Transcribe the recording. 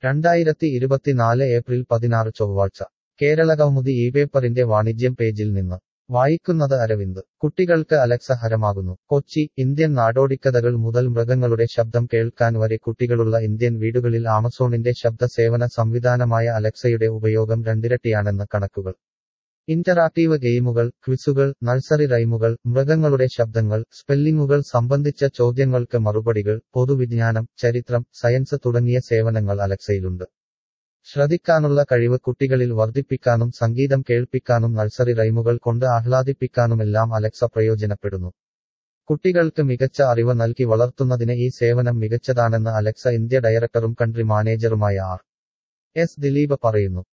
രണ്ടായിരത്തി ഇരുപത്തിനാല് ഏപ്രിൽ പതിനാറ് ചൊവ്വാഴ്ച കേരളകൗമുദി ഈ പേപ്പറിന്റെ വാണിജ്യം പേജിൽ നിന്ന് വായിക്കുന്നത് അരവിന്ദ് കുട്ടികൾക്ക് അലക്സ ഹരമാകുന്നു കൊച്ചി ഇന്ത്യൻ നാടോടിക്കഥകൾ മുതൽ മൃഗങ്ങളുടെ ശബ്ദം കേൾക്കാൻ വരെ കുട്ടികളുള്ള ഇന്ത്യൻ വീടുകളിൽ ആമസോണിന്റെ ശബ്ദ സേവന സംവിധാനമായ അലക്സയുടെ ഉപയോഗം രണ്ടിരട്ടിയാണെന്ന് കണക്കുകൾ ഇന്ററാക്ടീവ് ഗെയിമുകൾ ക്വിസുകൾ നഴ്സറി റൈമുകൾ മൃഗങ്ങളുടെ ശബ്ദങ്ങൾ സ്പെല്ലിങ്ങുകൾ സംബന്ധിച്ച ചോദ്യങ്ങൾക്ക് മറുപടികൾ പൊതുവിജ്ഞാനം ചരിത്രം സയൻസ് തുടങ്ങിയ സേവനങ്ങൾ അലക്സയിലുണ്ട് ശ്രദ്ധിക്കാനുള്ള കഴിവ് കുട്ടികളിൽ വർദ്ധിപ്പിക്കാനും സംഗീതം കേൾപ്പിക്കാനും നഴ്സറി റൈമുകൾ കൊണ്ട് ആഹ്ലാദിപ്പിക്കാനുമെല്ലാം അലക്സ പ്രയോജനപ്പെടുന്നു കുട്ടികൾക്ക് മികച്ച അറിവ് നൽകി വളർത്തുന്നതിന് ഈ സേവനം മികച്ചതാണെന്ന് അലക്സ ഇന്ത്യ ഡയറക്ടറും കൺട്രി മാനേജറുമായ ആർ എസ് ദിലീപ് പറയുന്നു